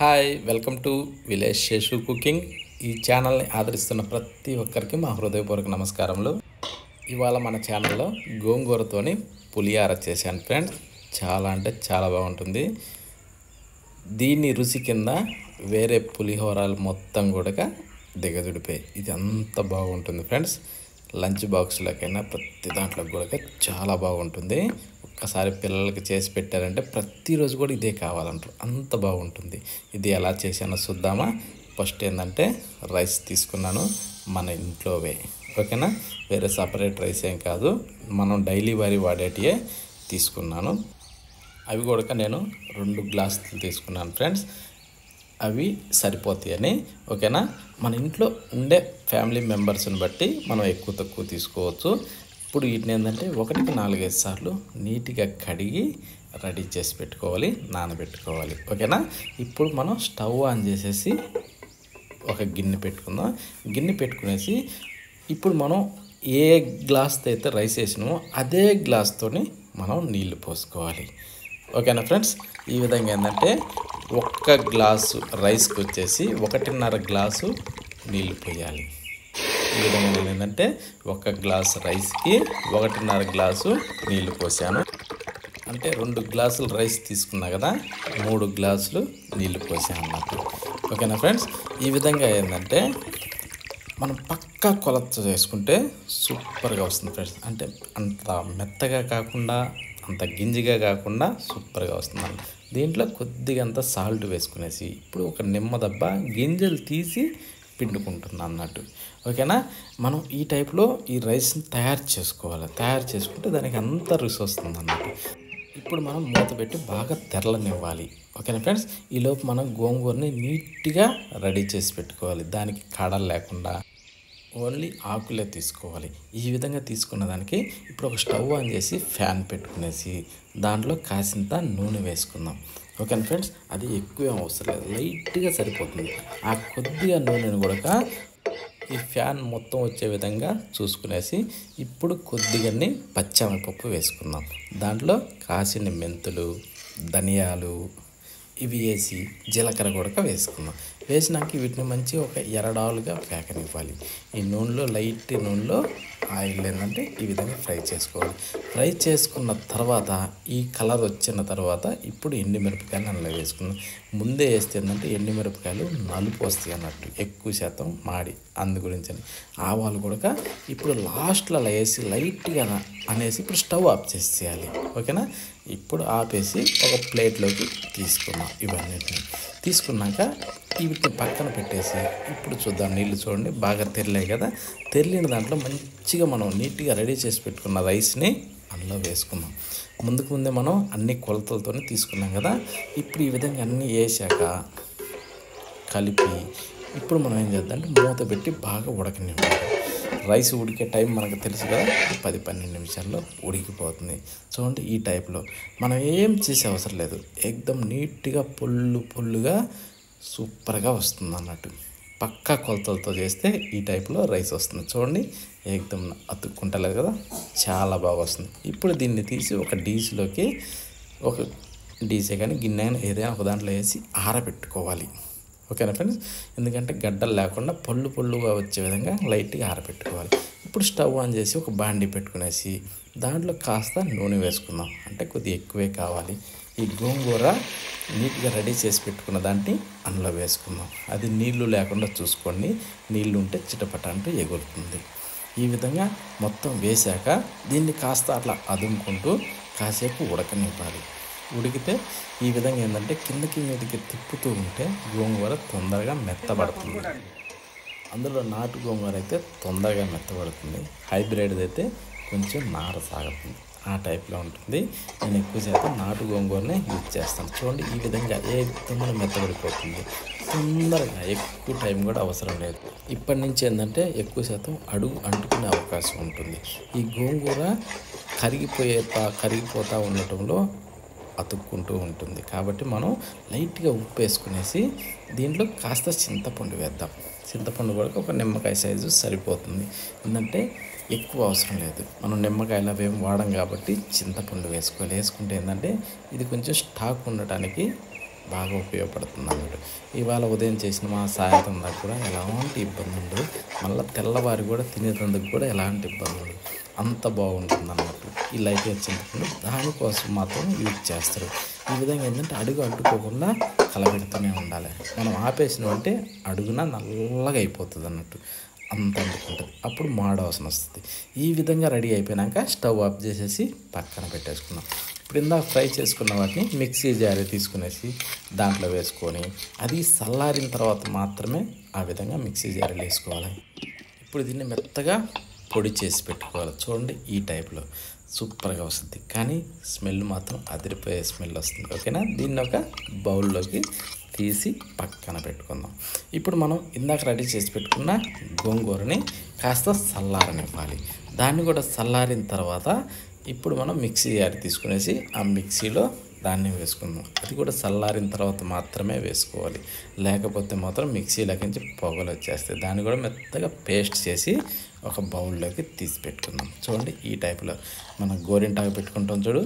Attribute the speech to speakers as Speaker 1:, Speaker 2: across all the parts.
Speaker 1: hi welcome to village Seshu cooking ఈ ఛానల్ని ఆదరిస్తున్న ప్రతి ఒక్కరికి మా హృదయపూర్వక నమస్కారములు ఇవాళ మన ఛానల్లో గోంగూరతోని పులిహార చేశాను ఫ్రెండ్స్ చాలా అంటే చాలా బాగుంటుంది దీని రుచి కింద వేరే పులిహోరాలు మొత్తం కూడా దిగదుడిపోయి ఇది అంత బాగుంటుంది ఫ్రెండ్స్ లంచ్ బాక్స్లకైనా ప్రతి దాంట్లో కూడా చాలా బాగుంటుంది ఒక్కసారి పిల్లలకి చేసి పెట్టారంటే ప్రతిరోజు కూడా ఇదే కావాలంటారు అంత బాగుంటుంది ఇది ఎలా చేశానో చూద్దామా ఫస్ట్ ఏంటంటే రైస్ తీసుకున్నాను మన ఇంట్లోవే ఓకేనా వేరే సపరేట్ రైస్ ఏం కాదు మనం డైలీ వారి వాడేటివే తీసుకున్నాను అవి కూడా నేను రెండు గ్లాసులు తీసుకున్నాను ఫ్రెండ్స్ అవి సరిపోతాయని ఓకేనా మన ఇంట్లో ఉండే ఫ్యామిలీ మెంబర్స్ని బట్టి మనం ఎక్కువ తక్కువ తీసుకోవచ్చు ఇప్పుడు వీటిని ఏంటంటే ఒకటికి నాలుగైదు సార్లు నీట్గా కడిగి రెడీ చేసి పెట్టుకోవాలి నానబెట్టుకోవాలి ఓకేనా ఇప్పుడు మనం స్టవ్ ఆన్ చేసేసి ఒక గిన్నె పెట్టుకుందాం గిన్నె పెట్టుకునేసి ఇప్పుడు మనం ఏ గ్లాస్తో అయితే రైస్ వేసినామో అదే గ్లాస్తోని మనం నీళ్లు పోసుకోవాలి ఓకేనా ఫ్రెండ్స్ ఈ విధంగా ఏంటంటే ఒక్క గ్లాసు రైస్కి వచ్చేసి ఒకటిన్నర గ్లాసు నీళ్లు పోయాలి ఈ విధంగా నేను ఏంటంటే ఒక గ్లాస్ రైస్కి ఒకటిన్నర గ్లాసు నీళ్లు పోసాను అంటే రెండు గ్లాసులు రైస్ తీసుకున్నా కదా మూడు గ్లాసులు నీళ్లు పోసాను అన్నట్టు ఓకేనా ఫ్రెండ్స్ ఈ విధంగా ఏంటంటే మనం పక్కా కొలత చేసుకుంటే సూపర్గా వస్తుంది ఫ్రెండ్స్ అంటే అంత మెత్తగా కాకుండా అంత గింజిగా కాకుండా సూపర్గా వస్తుంది దీంట్లో కొద్దిగా అంత సాల్ట్ వేసుకునేసి ఇప్పుడు ఒక నిమ్మ దబ్బ గింజలు తీసి పిండుకుంటున్నాను అన్నట్టు ఓకేనా మనం ఈ టైప్లో ఈ రైస్ని తయారు చేసుకోవాలి తయారు చేసుకుంటే దానికి అంత రుచి వస్తుంది అన్నట్టు ఇప్పుడు మనం మూత పెట్టి బాగా తెరలనివ్వాలి ఓకేనా ఫ్రెండ్స్ ఈలోపు మనం గోంగూరని నీట్గా రెడీ చేసి పెట్టుకోవాలి దానికి కాడలు లేకుండా ఓన్లీ ఆకులే తీసుకోవాలి ఈ విధంగా తీసుకున్న దానికి ఇప్పుడు ఒక స్టవ్ ఆన్ చేసి ఫ్యాన్ పెట్టుకునేసి దాంట్లో కాసింత నూనె వేసుకుందాం ఓకేనా ఫ్రెండ్స్ అది ఎక్కువ ఏం అవసరం లేదు లైట్గా సరిపోతుంది ఆ కొద్దిగా నూనెను కూడా ఈ ఫ్యాన్ మొత్తం వచ్చే విధంగా చూసుకునేసి ఇప్పుడు కొద్దిగాని పచ్చమిపప్పు వేసుకుందాం దాంట్లో కాసిన మెంతులు ధనియాలు ఇవి వేసి జీలకర్ర కూడా వేసుకుందాం వేసినాక వీటిని మంచి ఒక ఎరడాలుగా వేకనివ్వాలి ఈ నూనెలో లైట్ నూనెలో ఆయిల్ ఏంటంటే ఈ విధంగా ఫ్రై చేసుకోవాలి ఫ్రై చేసుకున్న తర్వాత ఈ కలర్ వచ్చిన తర్వాత ఇప్పుడు ఎండిమిరపకాయలు అందులో వేసుకుందాం ముందే వేస్తే ఏంటంటే ఎండిమిరపకాయలు నలుపు వస్తాయి అన్నట్టు ఎక్కువ శాతం మాడి అందు గురించి అని ఆవాలు కూడా ఇప్పుడు లాస్ట్లో అలా వేసి లైట్గా అనేసి ఇప్పుడు స్టవ్ ఆఫ్ చేసేయాలి ఓకేనా ఇప్పుడు ఆపేసి ఒక ప్లేట్లోకి తీసుకున్నాం ఇవన్నిటిని తీసుకున్నాక వీటిని పక్కన పెట్టేసి ఇప్పుడు చూద్దాం నీళ్ళు చూడండి బాగా తెరలే కదా తెరిలిన దాంట్లో మంచిగా మనం నీట్గా రెడీ చేసి పెట్టుకున్న రైస్ని అందులో వేసుకున్నాం ముందుకు ముందే మనం అన్ని కొలతలతోనే తీసుకున్నాం కదా ఇప్పుడు ఈ విధంగా అన్నీ వేసాక కలిపి ఇప్పుడు మనం ఏం చేద్దాం అంటే మూత పెట్టి బాగా ఉడకనివ్వాలి రైస్ ఉడికే టైం మనకు తెలుసు కదా పది పన్నెండు నిమిషాల్లో ఉడికిపోతుంది చూడండి ఈ టైప్లో మనం ఏం చేసే అవసరం లేదు ఎక్దమ్ నీట్గా పొల్లు పొల్లుగా సూపర్గా వస్తుంది అన్నట్టు పక్కా కొలతలతో చేస్తే ఈ టైప్లో రైస్ వస్తుంది చూడండి ఏకదమ్ అతుక్కుంటలేదు కదా చాలా బాగా వస్తుంది ఇప్పుడు దీన్ని తీసి ఒక డీస్లోకి ఒక డీసే కానీ గిన్నె కానీ ఏదైనా ఒక దాంట్లో వేసి ఆరబెట్టుకోవాలి ఓకేనా ఫ్రెండ్స్ ఎందుకంటే గడ్డలు లేకుండా పళ్ళు పళ్ళుగా వచ్చే విధంగా లైట్గా ఆరబెట్టుకోవాలి ఇప్పుడు స్టవ్ ఆన్ చేసి ఒక బాండి పెట్టుకునేసి దాంట్లో కాస్త నూనె వేసుకుందాం అంటే కొద్దిగా ఎక్కువే కావాలి ఈ గోంగూర నీట్గా రెడీ చేసి పెట్టుకున్న దాన్ని అందులో వేసుకుందాం అది నీళ్లు లేకుండా చూసుకోండి నీళ్లు ఉంటే చిటపట అంటూ ఎగురుతుంది ఈ విధంగా మొత్తం వేశాక దీన్ని కాస్త అట్లా అదుముకుంటూ కాసేపు ఉడకనివ్వాలి ఉడికితే ఈ విధంగా ఏంటంటే కిందకి మీదకి తిప్పుతూ ఉంటే గోంగూర తొందరగా మెత్తబడుతుంది అందులో నాటు గోంగూర అయితే తొందరగా మెత్తబడుతుంది హైబ్రిడ్ అయితే కొంచెం నార సాగుతుంది ఆ టైప్లో ఉంటుంది నేను ఎక్కువ శాతం నాటు గోంగూరనే యూజ్ చేస్తాను చూడండి ఈ విధంగా ఏ విధంగా మెత్తబడిపోతుంది తొందరగా ఎక్కువ టైం కూడా అవసరం లేదు ఇప్పటి నుంచి ఏంటంటే ఎక్కువ శాతం అడుగు అంటుకునే అవకాశం ఉంటుంది ఈ గోంగూర కరిగిపోయేతా కరిగిపోతూ ఉండటంలో అతుక్కుంటూ ఉంటుంది కాబట్టి మనం లైట్గా ఉప్పు వేసుకునేసి దీంట్లో కాస్త చింతపండు వేద్దాం చింతపండు కూడా ఒక నిమ్మకాయ సైజు సరిపోతుంది ఏంటంటే ఎక్కువ అవసరం లేదు మనం నిమ్మకాయలు అవేం వాడం కాబట్టి చింతపండు వేసుకోవాలి వేసుకుంటే ఏంటంటే ఇది కొంచెం స్టాక్ ఉండటానికి బాగా ఉపయోగపడుతుంది అన్నట్టు ఇవాళ ఉదయం చేసిన మా సాయంత్రం దాకా కూడా ఎలాంటి ఇబ్బంది ఉండదు మళ్ళీ తెల్లవారి కూడా తినేటందుకు కూడా ఎలాంటి ఇబ్బంది ఉండదు అంత బాగుంటుంది అన్నట్టు ఈ లైట్ వచ్చినప్పుడు దానికోసం మాత్రం యూజ్ చేస్తారు ఈ విధంగా ఏంటంటే అడుగు అంటుకోకుండా కలబెడుతూనే ఉండాలి మనం ఆపేసినామంటే అడుగున నల్లగా అయిపోతుంది అన్నట్టు అంత అంటుకుంటుంది అప్పుడు మాడవసరం వస్తుంది ఈ విధంగా రెడీ అయిపోయినాక స్టవ్ ఆఫ్ చేసేసి పక్కన పెట్టేసుకున్నాం ఇప్పుడు ఇందాక ఫ్రై చేసుకున్న వాటిని మిక్సీ జారీ తీసుకునేసి దాంట్లో వేసుకొని అది చల్లారిన తర్వాత మాత్రమే ఆ విధంగా మిక్సీ జారీలో వేసుకోవాలి ఇప్పుడు దీన్ని మెత్తగా పొడి చేసి పెట్టుకోవాలి చూడండి ఈ టైప్లో సూపర్గా వస్తుంది కానీ స్మెల్ మాత్రం అదిరిపోయే స్మెల్ వస్తుంది ఓకేనా దీన్ని ఒక బౌల్లోకి తీసి పక్కన పెట్టుకుందాం ఇప్పుడు మనం ఇందాక రెడీ చేసి పెట్టుకున్న గోంగూరని కాస్త చల్లారనివ్వాలి దాన్ని కూడా చల్లారిన తర్వాత ఇప్పుడు మనం మిక్సీ జారి తీసుకునేసి ఆ మిక్సీలో దాన్ని వేసుకుందాం అది కూడా చల్లారిన తర్వాత మాత్రమే వేసుకోవాలి లేకపోతే మాత్రం మిక్సీలోకి నుంచి పొగలు వచ్చేస్తాయి దాన్ని కూడా మెత్తగా పేస్ట్ చేసి ఒక బౌల్లోకి తీసి పెట్టుకుందాం చూడండి ఈ టైప్లో మనం గోరింటాకు పెట్టుకుంటాం చూడు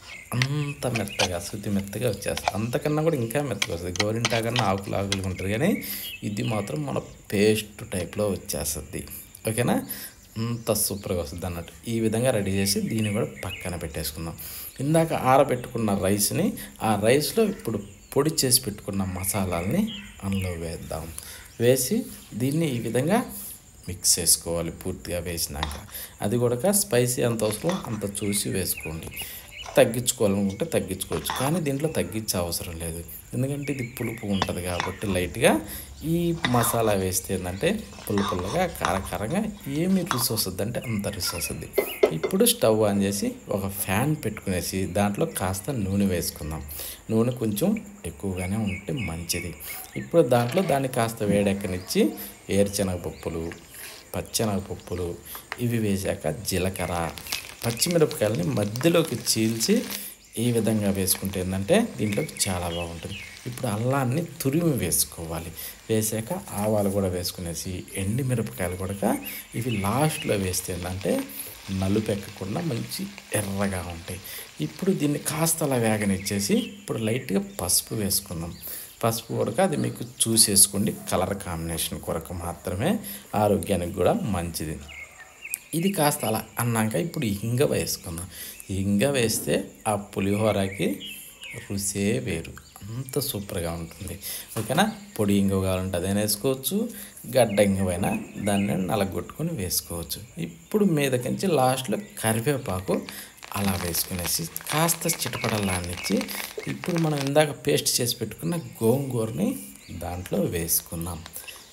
Speaker 1: అంత మెత్తగా శుద్ధి మెత్తగా వచ్చేస్తుంది అంతకన్నా కూడా ఇంకా మెత్తగా వస్తుంది గోరింటాకన్నా ఆకులు ఆకులు ఉంటుంది కానీ ఇది మాత్రం మన పేస్ట్ టైప్లో వచ్చేస్తుంది ఓకేనా అంత సూపర్గా వస్తుంది అన్నట్టు ఈ విధంగా రెడీ చేసి దీన్ని కూడా పక్కన పెట్టేసుకుందాం ఇందాక ఆరబెట్టుకున్న రైస్ని ఆ రైస్లో ఇప్పుడు పొడి చేసి పెట్టుకున్న మసాలాల్ని అందులో వేద్దాం వేసి దీన్ని ఈ విధంగా మిక్స్ చేసుకోవాలి పూర్తిగా వేసినాక అది కూడా స్పైసీ ఎంత అవసరం అంత చూసి వేసుకోండి తగ్గించుకోవాలనుకుంటే తగ్గించుకోవచ్చు కానీ దీంట్లో తగ్గించే అవసరం లేదు ఎందుకంటే ఇది పులుపు ఉంటుంది కాబట్టి లైట్గా ఈ మసాలా వేస్తే ఏంటంటే పుల్ల పుల్లగా కారకారంగా ఏమి రుచి వస్తుంది అంటే అంత రుచి వస్తుంది ఇప్పుడు స్టవ్ ఆన్ చేసి ఒక ఫ్యాన్ పెట్టుకునేసి దాంట్లో కాస్త నూనె వేసుకుందాం నూనె కొంచెం ఎక్కువగానే ఉంటే మంచిది ఇప్పుడు దాంట్లో దాన్ని కాస్త వేడెక్కనిచ్చి ఏరుశనగ పప్పులు పచ్చెనగ పప్పులు ఇవి వేశాక జీలకర్ర పచ్చిమిరపకాయలని మధ్యలోకి చీల్చి ఈ విధంగా వేసుకుంటే ఏంటంటే దీంట్లో చాలా బాగుంటుంది ఇప్పుడు అల్లాన్ని తురిమి వేసుకోవాలి వేసాక ఆవాలు కూడా వేసుకునేసి ఎండి మిరపకాయలు కూడా ఇవి లాస్ట్లో వేస్తే ఏంటంటే నలుపు ఎక్కకుండా మంచి ఎర్రగా ఉంటాయి ఇప్పుడు దీన్ని కాస్త అలా వేగనిచ్చేసి ఇప్పుడు లైట్గా పసుపు వేసుకుందాం పసుపు ఉడక అది మీకు చూసేసుకోండి కలర్ కాంబినేషన్ కొరకు మాత్రమే ఆరోగ్యానికి కూడా మంచిది ఇది కాస్త అలా అన్నాక ఇప్పుడు ఇంగ వేసుకుందాం ఇంగ వేస్తే ఆ పులిహోరకి రుసే వేరు అంత సూపర్గా ఉంటుంది ఓకేనా పొడి ఇంగ కావాలంటే అదైనా వేసుకోవచ్చు గడ్డ ఇంగవైనా దాన్ని నలగొట్టుకొని వేసుకోవచ్చు ఇప్పుడు మీదకించి లాస్ట్లో కరివేపాకు అలా వేసుకునేసి కాస్త చిటపడలాన్నిచ్చి ఇప్పుడు మనం ఇందాక పేస్ట్ చేసి పెట్టుకున్న గోంగూరని దాంట్లో వేసుకున్నాం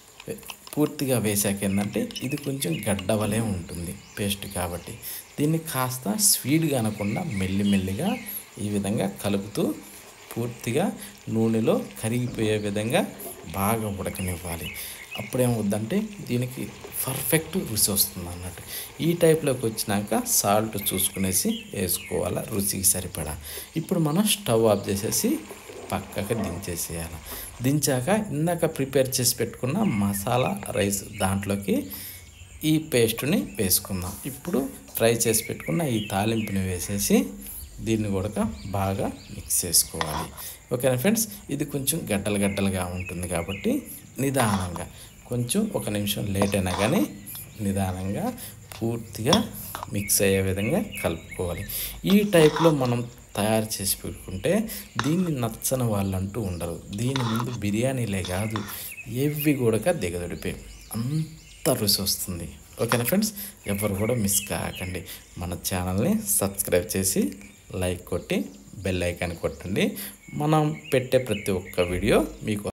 Speaker 1: పూర్తిగా వేసాక ఏంటంటే ఇది కొంచెం గడ్డవలే ఉంటుంది పేస్ట్ కాబట్టి దీన్ని కాస్త స్వీట్గా అనకుండా మెల్లిమెల్లిగా ఈ విధంగా కలుపుతూ పూర్తిగా నూనెలో కరిగిపోయే విధంగా బాగా ఉడకనివ్వాలి అప్పుడేమవుద్దంటే దీనికి పర్ఫెక్ట్ రుచి వస్తుంది అన్నట్టు ఈ టైప్లోకి వచ్చినాక సాల్ట్ చూసుకునేసి వేసుకోవాలి రుచికి సరిపడా ఇప్పుడు మనం స్టవ్ ఆఫ్ చేసేసి పక్కకి దించేసేయాలి దించాక ఇందాక ప్రిపేర్ చేసి పెట్టుకున్న మసాలా రైస్ దాంట్లోకి ఈ పేస్ట్ని వేసుకుందాం ఇప్పుడు ఫ్రై చేసి పెట్టుకున్న ఈ తాలింపుని వేసేసి దీన్ని కూడా బాగా మిక్స్ చేసుకోవాలి ఓకేనా ఫ్రెండ్స్ ఇది కొంచెం గడ్డలు గడ్డలుగా ఉంటుంది కాబట్టి నిదానంగా కొంచెం ఒక నిమిషం లేట్ అయినా కానీ నిదానంగా పూర్తిగా మిక్స్ అయ్యే విధంగా కలుపుకోవాలి ఈ టైప్లో మనం తయారు చేసి పెట్టుకుంటే దీన్ని నచ్చని వాళ్ళంటూ ఉండరు దీని ముందు బిర్యానీలే కాదు ఎవి కూడా దిగదొడిపోయి అంత రుచి వస్తుంది ఓకేనా ఫ్రెండ్స్ ఎవరు కూడా మిస్ కాకండి మన ఛానల్ని సబ్స్క్రైబ్ చేసి లైక్ కొట్టి బెల్ ఐకాన్ కొట్టండి మనం పెట్టే ప్రతి ఒక్క వీడియో మీకు